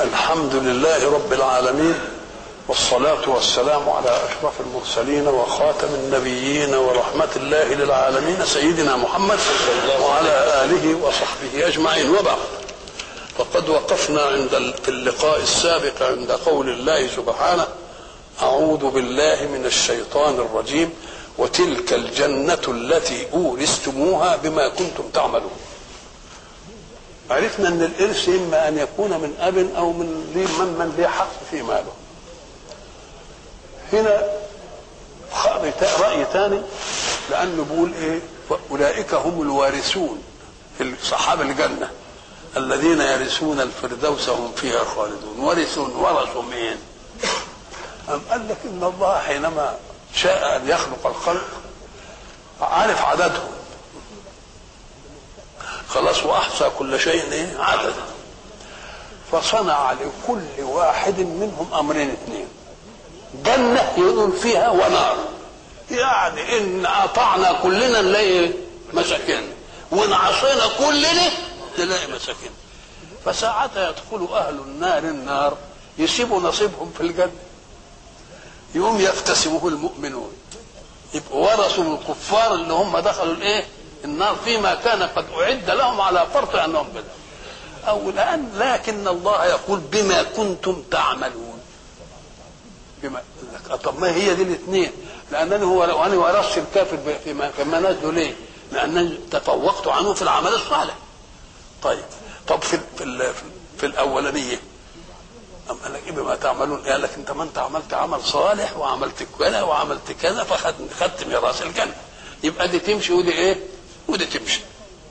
الحمد لله رب العالمين والصلاة والسلام على أشرف المرسلين وخاتم النبيين ورحمة الله للعالمين سيدنا محمد وعلى آله وصحبه أجمعين وبعد فقد وقفنا عند في اللقاء السابق عند قول الله سبحانه أعوذ بالله من الشيطان الرجيم وتلك الجنة التي أورثتموها بما كنتم تعملون عرفنا ان الارث اما ان يكون من اب او من من من له حق في ماله هنا راي ثاني لانه بيقول ايه اولئك هم الوارثون في صحاب الجنه الذين يرثون الفردوس هم فيها خالدون ورثوا ورثوا مين أم قال لك ان الله حينما شاء ان يخلق الخلق عارف عددهم خلاص واحصى كل شيء ايه عددا فصنع لكل واحد منهم امرين اثنين جنه يقول فيها ونار يعني ان اطعنا كلنا نلاقي مساكن وان عصينا كلنا نلاقي مساكن فساعتها يدخل اهل النار النار يسيبوا نصيبهم في الجنه يقوم يقتسمه المؤمنون يبقوا ورثوا الكفار اللي هم دخلوا الايه النار فيما كان قد أعد لهم على فرط أنهم بدأوا أو الآن لكن الله يقول بما كنتم تعملون بما طب ما هي دي الاثنين لأنني هو لو أنا ورثت الكافر فيما كما نزلوا ليه؟ لأنني تفوقت عنه في العمل الصالح طيب طب في في, في الأولانية أم قال لك إيه بما تعملون قال لك أنت ما أنت عملت عمل صالح وعملت كذا وعملت كذا فخدت ميراث الجنة يبقى دي تمشي ودي إيه؟ ودي تمشي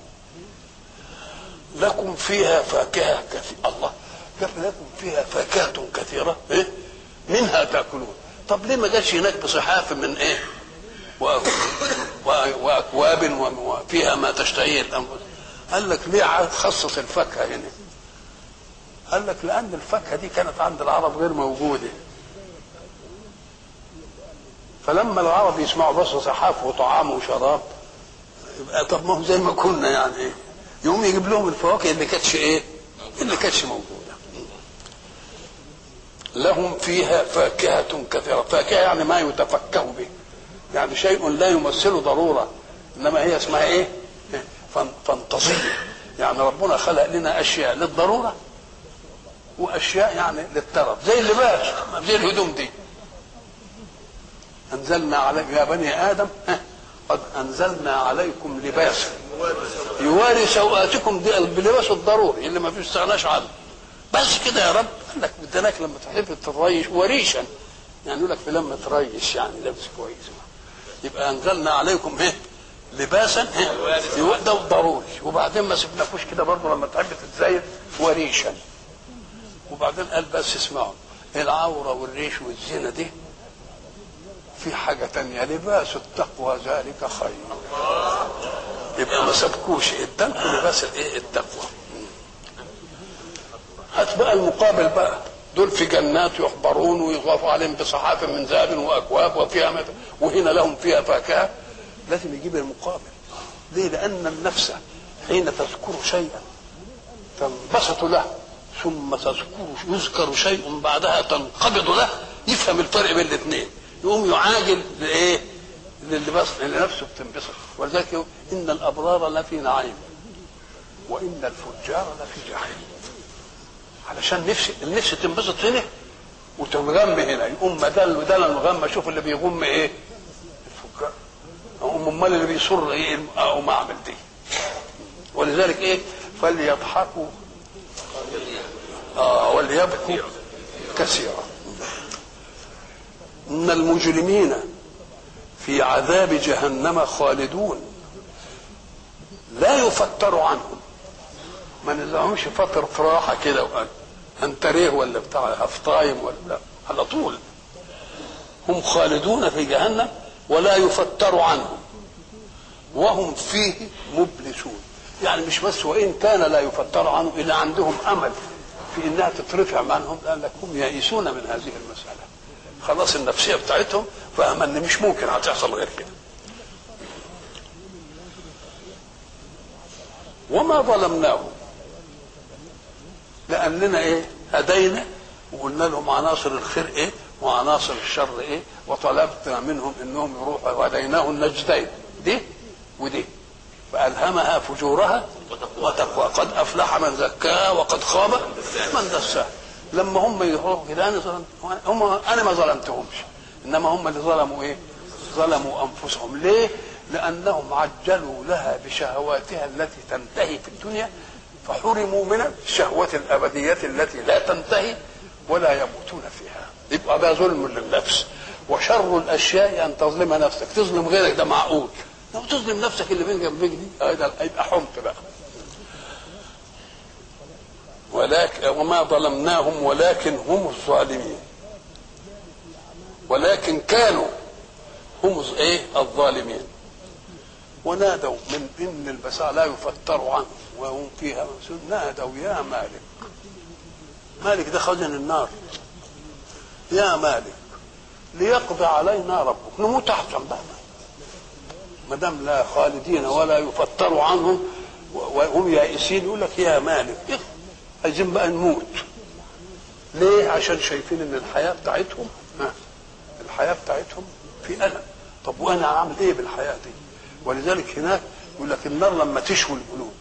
لكم فيها فاكهة كثيرة الله قال لكم فيها فاكهة كثيرة إيه؟ منها تأكلون طب ليه ما جاش هناك بصحاف من إيه وأكواب وفيها ما تشتهيه الأنفس قال لك ليه خصص الفاكهة هنا قال لك لأن الفاكهة دي كانت عند العرب غير موجودة فلما العرب يسمعوا بس صحاف وطعام وشراب يبقى طب ما هو زي ما كنا يعني ايه يقوم يجيب لهم الفواكه اللي كانتش ايه اللي كانتش موجوده لهم فيها فاكهة كثيرة فاكهة يعني ما يتفكه به يعني شيء لا يمثل ضرورة إنما هي اسمها إيه فانتظية يعني ربنا خلق لنا أشياء للضرورة وأشياء يعني للترف زي اللباس زي الهدوم دي أنزلنا على يا بني آدم قد انزلنا عليكم لباسا يواري سوءاتكم دي بلباس الضروري اللي ما فيش استغناش عنه بس كده يا رب قال لك بدناك لما تحب تريش وريشا يعني يقول لك في لما تريش يعني لابس كويس يبقى انزلنا عليكم ايه لباسا ايه ده ضروري وبعدين ما سبناكوش كده برضه لما تحب تتزين وريشا وبعدين قال بس اسمعوا العوره والريش والزينه دي في حاجة تانية لباس التقوى ذلك خير يبقى ما سبكوش ادالكم لباس الايه التقوى هات بقى المقابل بقى دول في جنات يخبرون ويطاف عليهم بصحاف من ذهب واكواب وفيها مت... وهنا لهم فيها فاكهه لازم يجيب المقابل ليه لان النفس حين تذكر شيئا تنبسط له ثم تذكر يذكر شيء بعدها تنقبض له يفهم الفرق بين الاثنين يقوم يعاجل لايه؟ للبس لنفسه بتنبسط ولذلك ان الابرار لفي نعيم وان الفجار لفي جحيم علشان نفس النفس تنبسط هنا وتنغم هنا يقوم بدل بدل الغم اشوف اللي بيغم ايه؟ الفجار اقوم امال اللي بيصر ايه؟ اقوم اعمل دي ولذلك ايه؟ فليضحكوا اه وليبكوا كثيرا ان المجرمين في عذاب جهنم خالدون لا يفتر عنهم ما نزعهمش فتر فراحة كده انتريه ولا بتاع هفطايم ولا لا على طول هم خالدون في جهنم ولا يفتر عنهم وهم فيه مبلسون يعني مش بس وان كان لا يفتر عنهم الا عندهم امل في انها تترفع عنهم لان هم يئسون من هذه المساله خلاص النفسيه بتاعتهم فاهم ان مش ممكن هتحصل غير كده وما ظلمناهم لاننا ايه هدينا وقلنا لهم عناصر الخير ايه وعناصر الشر ايه وطلبنا منهم انهم يروحوا وهديناه النجدين دي ودي فالهمها فجورها وتقوى قد افلح من زكاها وقد خاب من دساها لما هم يروحوا كده انا ظلمت هم انا ما ظلمتهمش انما هم اللي ظلموا ايه؟ ظلموا انفسهم ليه؟ لانهم عجلوا لها بشهواتها التي تنتهي في الدنيا فحرموا من الشهوة الأبدية التي لا تنتهي ولا يموتون فيها يبقى ده ظلم للنفس وشر الأشياء أن تظلم نفسك تظلم غيرك ده معقول لو تظلم نفسك اللي بين جنبك دي يبقى حمت بقى ولكن وما ظلمناهم ولكن هم الظالمين ولكن كانوا هم ايه الظالمين ونادوا من ان البساء لا يفتر عنه وهم فيها مبسوط نادوا يا مالك مالك ده خزن النار يا مالك ليقضي علينا ربك نموت احسن بقى ما دام لا خالدين ولا يفتر عنهم وهم يائسين يقول لك يا مالك إيه؟ عايزين بقى نموت ليه عشان شايفين ان الحياه بتاعتهم ها الحياه بتاعتهم في الم طب وانا اعمل ايه بالحياه دي ولذلك هناك يقول لك النار لما تشوي الجلود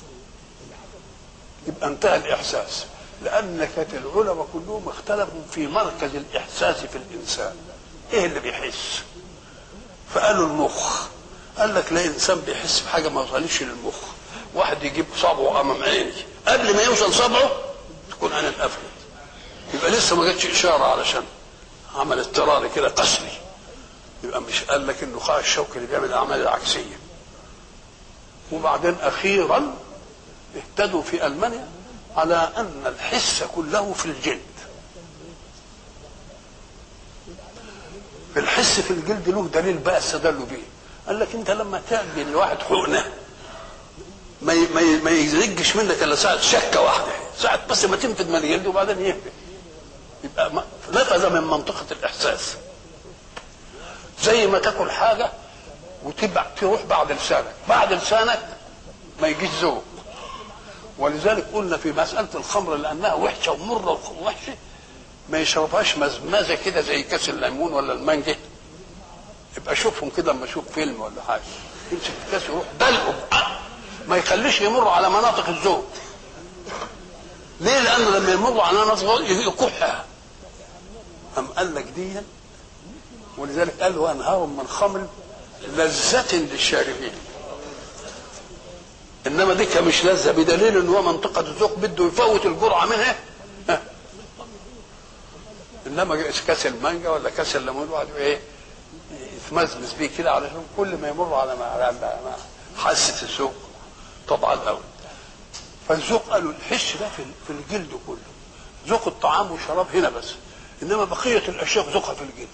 يبقى انتهى الاحساس لان كانت العلماء كلهم اختلفوا في مركز الاحساس في الانسان ايه اللي بيحس فقالوا المخ قال لك لا انسان بيحس بحاجه ما وصلتش للمخ واحد يجيب صبعه امام عيني قبل ما يوصل صبعه تكون انا اتقفلت يبقى لسه ما جاتش اشاره علشان عمل اضطراري كده قسري يبقى مش قال لك النخاع الشوكي اللي بيعمل الاعمال العكسيه وبعدين اخيرا اهتدوا في المانيا على ان الحس كله في الجلد الحس في الجلد له دليل بقى استدلوا به قال لك انت لما تعدي لواحد حقنه ما ما ما يزرجش منك الا ساعه شكه واحده ساعه بس ما تنفذ من الجلد وبعدين يهدى يبقى نفذ من منطقه الاحساس زي ما تاكل حاجه وتبع تروح بعد لسانك بعد لسانك ما يجيش ذوق ولذلك قلنا في مساله الخمر لانها وحشه ومره وحشه ما يشربهاش مزمزه كده زي كاس الليمون ولا المانجا يبقى شوفهم كده لما اشوف فيلم ولا حاجه يمسك الكاس يروح دلقه ما يخليش يمر على مناطق الذوق ليه لانه لما يمر على مناطق يكحها أم قال لك دي ولذلك قال وانهار من خمر لذة للشاربين انما دي مش لذة بدليل ان هو منطقة الذوق بده يفوت الجرعة منها انما كاس المانجا ولا كاس الليمون واحد ايه يتمزمز بيه كده علشان كل ما يمر على ما على حاسه الذوق طبعا قوي فالذوق قالوا الحس ده في في الجلد كله ذوق الطعام والشراب هنا بس انما بقيه الاشياء ذوقها في الجلد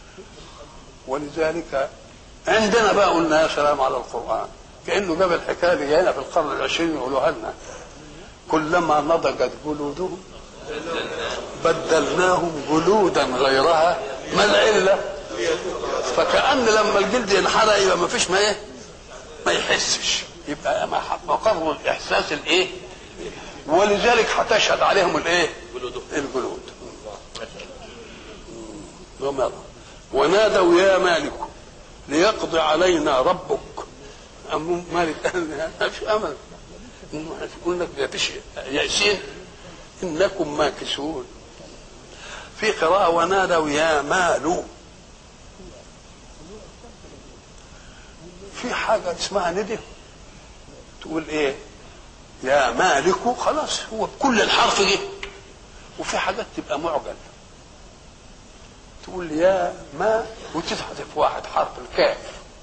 ولذلك عندنا بقى قلنا يا سلام على القران كانه جاب الحكايه دي هنا في القرن العشرين يقولوها لنا كلما نضجت جلودهم بدلناهم جلودا غيرها ما العله فكأن لما الجلد ينحرق يبقى ما فيش ما ايه ما يحسش يبقى مقر الاحساس الايه ولذلك هتشهد عليهم الايه الجلود ونادوا يا مالك ليقضي علينا ربك أم مالك ما فيش امل يقول لك ما فيش يأسين انكم ماكسون في قراءة ونادوا يا مال في حاجة اسمها ندى تقول ايه يا مالك خلاص هو بكل الحرف جه وفي حاجات تبقى معجل تقول يا ما وتحذف واحد حرف الكاف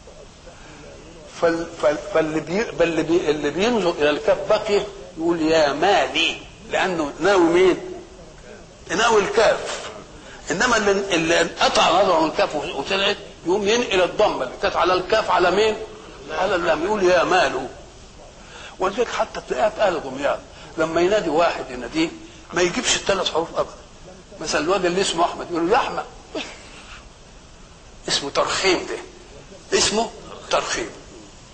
فال فال فاللي بي فاللي بي اللي بينظر الى الكاف بقي يقول يا مالي لانه ناوي مين؟ ناوي الكاف انما اللي اللي قطع نظره من الكاف وطلعت يقوم ينقل الضمه اللي كانت على الكاف على مين؟ على اللام يقول يا ماله ولذلك حتى تلاقيها في اهل دمياط لما ينادي واحد يناديه ما يجيبش الثلاث حروف ابدا مثلا الواد اللي اسمه احمد يقول له يا احمد اسمه ترخيم ده اسمه ترخيم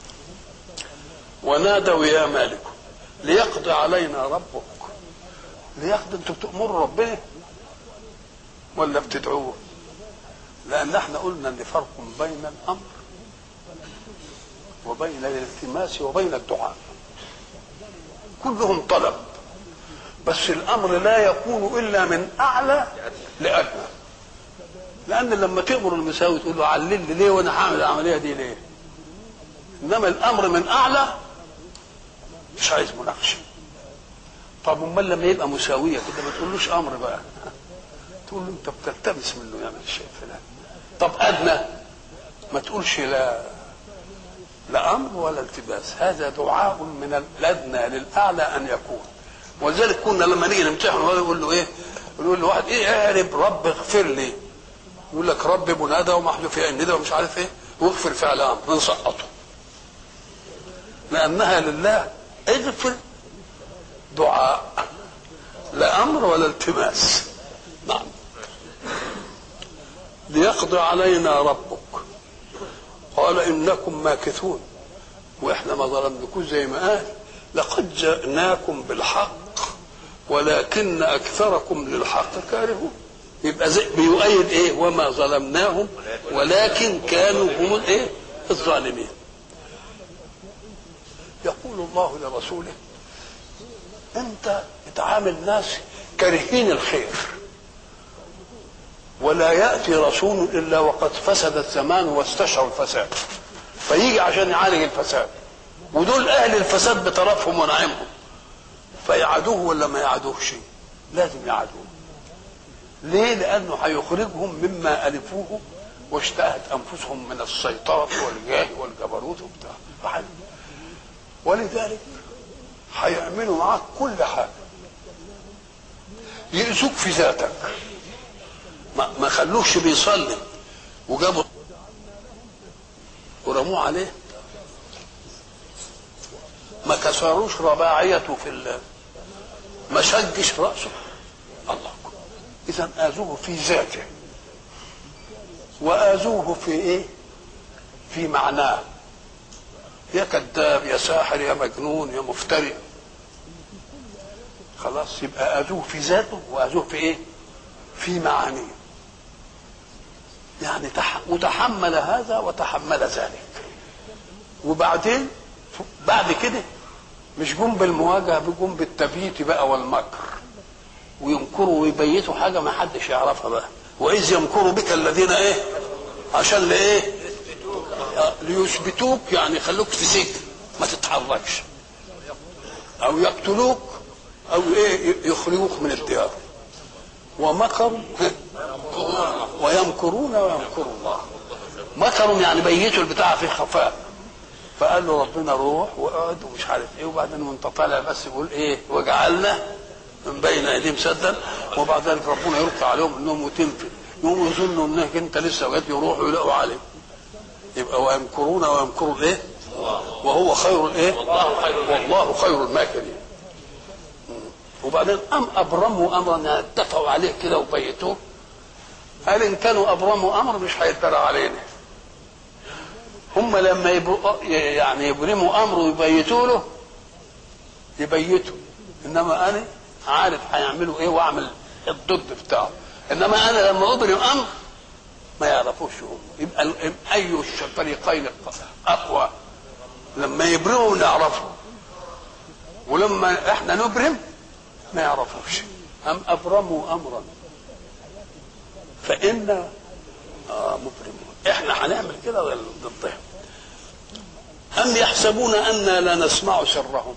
ونادوا يا مالك ليقضي علينا ربك لياخد انتوا بتأمروا ربنا ولا بتدعوه لأن احنا قلنا ان فرق بين الأمر وبين الالتماس وبين الدعاء كلهم طلب بس الأمر لا يكون إلا من أعلى لأدنى لأن لما تأمر المساوي تقول له علل لي ليه وأنا هعمل العملية دي ليه إنما الأمر من أعلى مش عايز مناقشه طب امال لما يبقى مساويه كده ما تقولوش امر بقى تقول له انت بتلتمس منه يعمل الشيء فلان طب ادنى ما تقولش لا لا امر ولا التباس هذا دعاء من الادنى للاعلى ان يكون ولذلك كنا لما نيجي نمتحن هذا يقول له ايه يقول له واحد ايه اعرب رب اغفر لي يقول لك رب منادى ومحذوف فيها الندى ومش عارف ايه واغفر فعل امر نسقطه لانها لله اغفر دعاء لا امر ولا التماس نعم ليقضي علينا ربك قال انكم ماكثون واحنا ما ظلمناكوش زي ما قال لقد جئناكم بالحق ولكن اكثركم للحق كارهون يبقى زي بيؤيد ايه وما ظلمناهم ولكن كانوا هم الايه الظالمين يقول الله لرسوله انت بتعامل ناس كارهين الخير ولا ياتي رسول الا وقد فسد الزمان واستشعر الفساد فيجي عشان يعالج الفساد ودول اهل الفساد بطرفهم ونعيمهم فيعادوه ولا ما يعادوهش لازم يعادوه ليه لانه هيخرجهم مما الفوه واشتهت انفسهم من السيطره والجاه والجبروت وبتاع ولذلك هيعملوا معاك كل حاجه يأذوك في ذاتك ما, ما خلوش بيصلي وجابوا ورموه عليه ما كسروش رباعيته في ال ما شجش راسه الله اذا اذوه في ذاته واذوه في ايه في معناه يا كذاب يا ساحر يا مجنون يا مفتري خلاص يبقى اذوه في ذاته واذوه في ايه في معانيه يعني تح... وتحمل هذا وتحمل ذلك وبعدين بعد كده مش جم بالمواجهه بيجم بالتبييت بقى والمكر وينكروا ويبيتوا حاجه ما حدش يعرفها بقى واذ يمكر بك الذين ايه عشان لايه ليثبتوك يعني يخلوك في سجن ما تتحركش او يقتلوك او ايه يخرجوك من الديار ومكروا ويمكرون ويمكر الله مكروا يعني بيتوا البتاع في خفاء فقال له ربنا روح واقعد ومش عارف ايه وبعدين وانت طالع بس يقول ايه وجعلنا من بين ايديهم سدا وبعد ذلك ربنا يلقى عليهم انهم وتنفي يقوموا يظنوا انك انت لسه وجد يروحوا يلاقوا عليه يبقى ويمكرون ويمكر الايه وهو خير الايه والله خير الماكرين وبعدين ام ابرموا امرا يعني اتفقوا عليه كده وبيتوه قال ان كانوا ابرموا امر مش هيتدرى علينا هم لما يبقوا يعني يبرموا امر ويبيتوا له يبيتوا انما انا عارف هيعملوا ايه واعمل الضد بتاعه انما انا لما ابرم امر ما يعرفوش هم يبقى اي الفريقين اقوى لما يبرموا نعرفه ولما احنا نبرم ما يعرفوش ام ابرموا امرا فإنا آه مبرمون احنا هنعمل كده ضدهم أم يحسبون أنا لا نسمع سرهم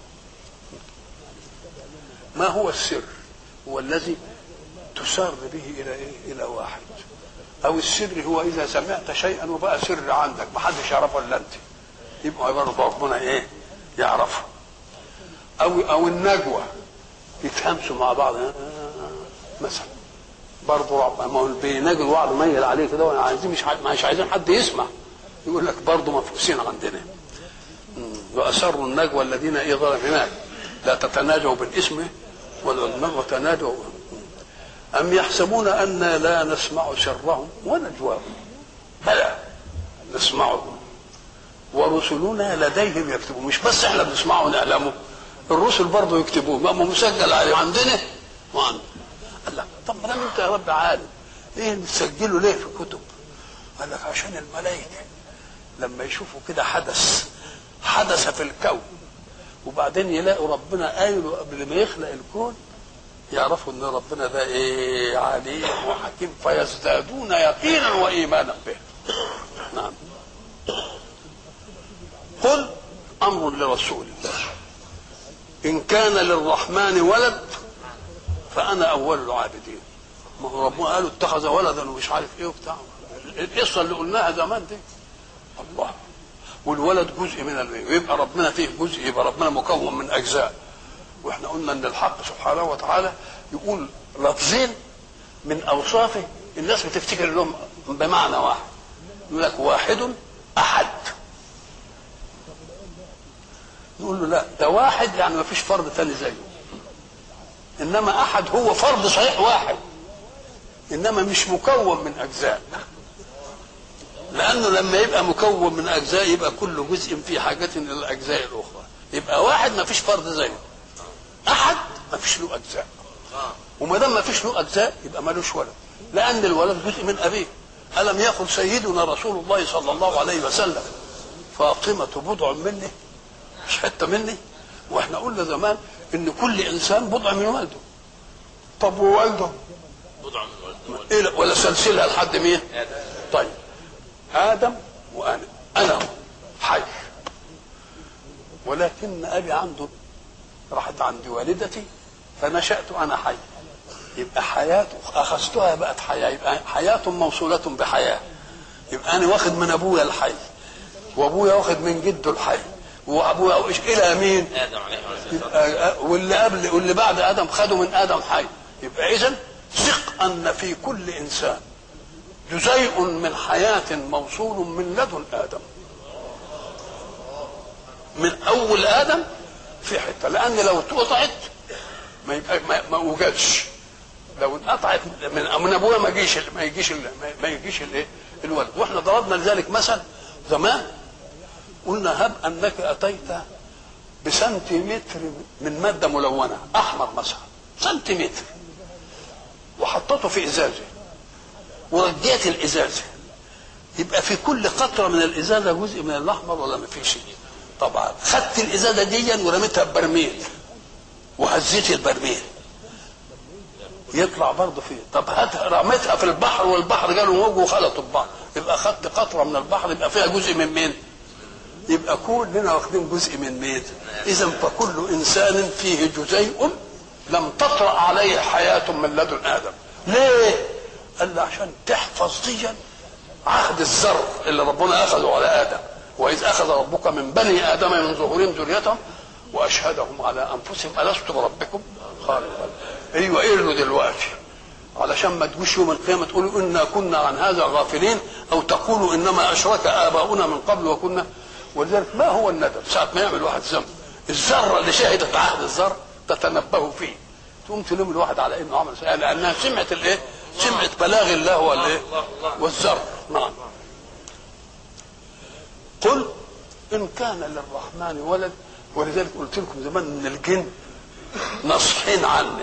ما هو السر هو الذي تسار به إلى إيه؟ إلى واحد أو السر هو إذا سمعت شيئا وبقى سر عندك ما حدش يعرفه إلا أنت يبقى برضه ربنا إيه يعرفه أو أو النجوى يتهمسوا مع بعض مثلا برضه رب ما هو بيناجي الوعد ميل عليه كده عايزين مش مش عايزين حد يسمع يقول لك برضه مفقوسين عندنا واسروا النجوى الذين ايه ظلم هناك لا تتناجوا بالاسم والنجوى تناجوا ام يحسبون انا لا نسمع سرهم ونجواهم بلى نسمعهم ورسلنا لديهم يكتبون مش بس احنا بنسمعه ونعلمه الرسل برضه يكتبوه ما مسجل عليه عندنا وعنده قال لك طب ما دام انت يا رب عالم ايه بتسجله ليه في كتب؟ قال لك عشان الملائكه لما يشوفوا كده حدث حدث في الكون وبعدين يلاقوا ربنا قايله قبل ما يخلق الكون يعرفوا ان ربنا ده ايه عليم وحكيم فيزدادون يقينا وايمانا به نعم قل امر لرسول الله ان كان للرحمن ولد فانا اول العابدين ما هو ربنا قالوا اتخذ ولدا ومش عارف ايه وبتاع القصه اللي قلناها زمان دي الله والولد جزء من البيت ويبقى ربنا فيه جزء يبقى ربنا مكون من اجزاء واحنا قلنا ان الحق سبحانه وتعالى يقول لفظين من اوصافه الناس بتفتكر لهم بمعنى واحد يقول لك واحد احد نقول له لا ده واحد يعني ما فيش فرد ثاني زيه انما احد هو فرد صحيح واحد انما مش مكون من اجزاء لانه لما يبقى مكون من اجزاء يبقى كل جزء في حاجه الى الاجزاء الاخرى يبقى واحد ما فيش فرد زيه احد ما فيش له اجزاء وما دام ما فيش له اجزاء يبقى ملوش ولد لان الولد جزء من ابيه الم يقل سيدنا رسول الله صلى الله عليه وسلم فاطمه بضع مني مش حته مني واحنا قلنا زمان ان كل انسان بضع من والده طب ووالده بضع من والد إيه لا- ولا سلسلها لحد مين آدم. طيب ادم وانا انا حي ولكن ابي عنده راحت عند والدتي فنشات انا حي يبقى حياة اخذتها بقت حياه يبقى حياه موصوله بحياه يبقى انا واخد من ابويا الحي وابويا واخد من جده الحي وابويا إيش الى مين؟ ادم عليه الصلاه والسلام يبقى واللي قبل واللي بعد ادم خدوا من ادم حي يبقى اذا ثق ان في كل انسان جزيء من حياه موصول من لدن ادم من اول ادم في حته لان لو اتقطعت ما يبقى ما, ما وجدش لو انقطعت من من ابويا ما يجيش ما يجيش ما يجيش الايه الولد واحنا ضربنا لذلك مثل زمان قلنا هب انك اتيت بسنتيمتر من ماده ملونه احمر مثلا سنتيمتر وحطيته في ازازه ورجيت الازازه يبقى في كل قطره من الازازه جزء من الاحمر ولا ما فيش طبعا خدت الازازه دي ورميتها ببرميل وهزيت البرميل يطلع برضه فيه طب هات رميتها في البحر والبحر جاله موج وخلطوا ببعض يبقى خدت قطره من البحر يبقى فيها جزء من مين؟ يبقى كلنا واخدين جزء من مين؟ اذا فكل انسان فيه جزيء لم تطرا عليه حياه من لدن ادم. ليه؟ قال له عشان تحفظ ديا عهد الذر اللي ربنا اخذه على ادم واذ اخذ ربك من بني ادم من ظهورهم ذريتهم واشهدهم على انفسهم الست بربكم؟ قالوا بلى. ايوه ايه له دلوقتي؟ علشان ما تجوش يوم القيامه تقولوا انا كنا عن هذا غافلين او تقولوا انما اشرك اباؤنا من قبل وكنا ولذلك ما هو الندم ساعه ما يعمل واحد ذنب الذره اللي شهدت عهد الذر تتنبه فيه تقوم تلوم الواحد على انه عمل سيئة لانها سمعت الايه؟ سمعت بلاغ الله والايه؟ والذر نعم قل ان كان للرحمن ولد ولذلك قلت لكم زمان ان الجن نصحين عنه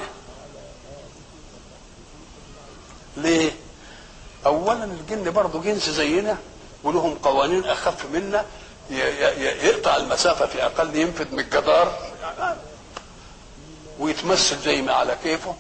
ليه؟ اولا الجن برضه جنس زينا ولهم قوانين اخف منا ي- ي- يقطع المسافه في اقل ينفذ من الجدار يعني ويتمثل زي ما على كيفه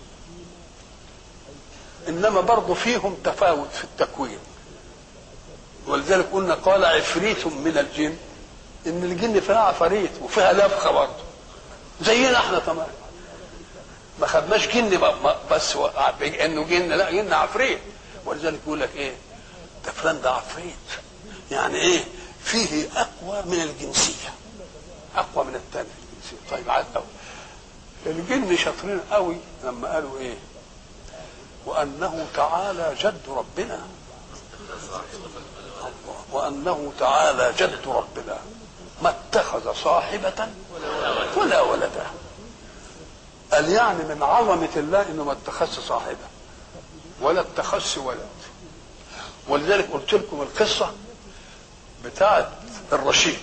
انما برضه فيهم تفاوت في التكوين ولذلك قلنا قال عفريت من الجن ان الجن فيها عفاريت وفيها لبخه برضه زينا احنا تمام ما خدناش جن ب- ما- بس و- انه جن لا جن عفريت ولذلك يقول لك ايه ده فلان ده عفريت يعني ايه فيه اقوى من الجنسيه اقوى من الثاني في الجنسيه طيب عاد قوي الجن شاطرين قوي لما قالوا ايه وانه تعالى جد ربنا الله وانه تعالى جد ربنا ما اتخذ صاحبه ولا ولدا قال يعني من عظمه الله انه ما اتخذش صاحبه ولا اتخذش ولد ولذلك قلت لكم القصه بتاعت الرشيد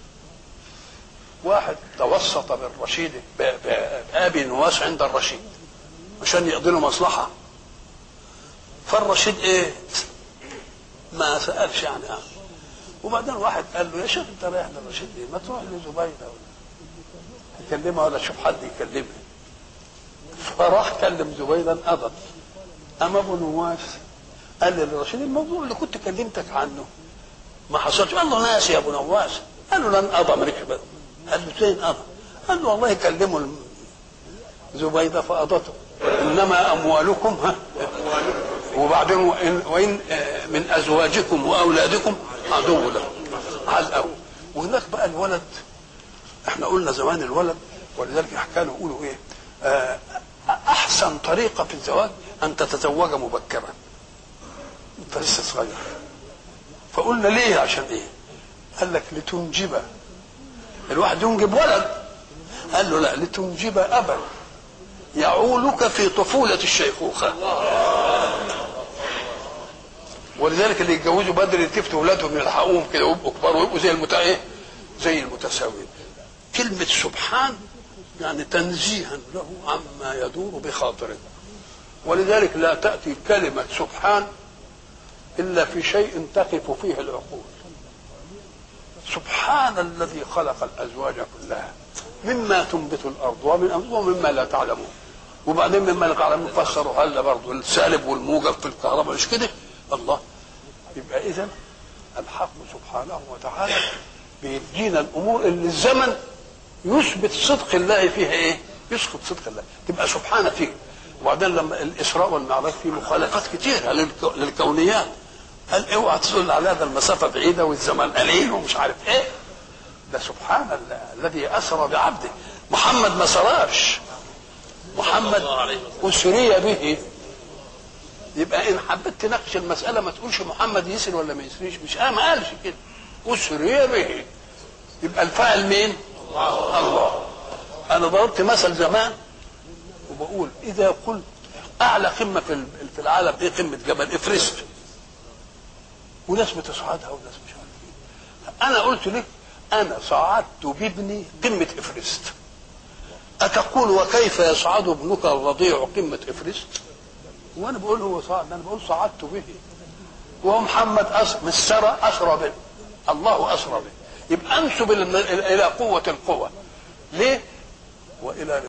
واحد توسط بالرشيد ب- ب- باب نواس عند الرشيد عشان يقضي له مصلحه فالرشيد ايه ما سالش يعني آه. وبعدين واحد قال له يا شيخ انت رايح للرشيد ايه ما تروح لزبيده ولا تكلمها ولا تشوف حد يكلمها فراح كلم زبيده انقضت اما ابو نواس قال للرشيد الموضوع اللي كنت كلمتك عنه ما حصلش قال له ناسي يا ابو نواس قال له لن قضى مالكش بقى قال له فين قضى قال له والله كلموا الم- زبيده فقضته انما اموالكم ها وبعدين وإن, وإن آه، من ازواجكم واولادكم عدو لكم على الاول وهناك بقى الولد احنا قلنا زمان الولد ولذلك كانوا يقولوا ايه آه، احسن طريقه في الزواج ان تتزوج مبكرا انت لسه صغير فقلنا ليه عشان ايه قال لك لتنجب الواحد ينجب ولد قال له لا لتنجب ابا يعولك في طفولة الشيخوخة ولذلك اللي يتجوزوا بدري يتفتوا اولادهم يلحقوهم كده ويبقوا كبار ويبقوا زي المتا ايه؟ زي المتساويين. كلمة سبحان يعني تنزيها له عما يدور بخاطره. ولذلك لا تأتي كلمة سبحان إلا في شيء تقف فيه العقول. سبحان الذي خلق الأزواج كلها مما تنبت الأرض ومن ومما لا تعلمون. وبعدين مما لا تعلمون فسروا هلا برضه السالب والموجب في الكهرباء مش كده؟ الله يبقى اذا الحق سبحانه وتعالى بيدينا الامور اللي الزمن يثبت صدق الله فيها ايه؟ يسقط صدق الله تبقى سبحانه فيك وبعدين لما الاسراء والمعراج فيه مخالفات كتيره للك- للكونيات قال اوعى تقول على هذا المسافه بعيده والزمن قليل ومش عارف ايه ده سبحان الله الذي اسرى بعبده محمد ما سراش محمد الله عليه وسلم. اسري به يبقى ان حبيت تناقش المساله ما تقولش محمد يسري ولا ما يسريش مش آه ما قالش كده اسري به يبقى الفاعل مين؟ الله الله انا ضربت مثل زمان وبقول اذا قلت اعلى قمه في ال- في العالم ايه قمه جبل افرست وناس بتصعدها وناس مش عارف ايه انا قلت لك انا صعدت بابني قمه افرست اتقول وكيف يصعد ابنك الرضيع قمه افرست وانا بقول هو صعد انا بقول صعدت به وهو محمد أس... مش سرى اسرى به الله اسرى به يبقى انسب الى الى قوه القوى ليه؟ والى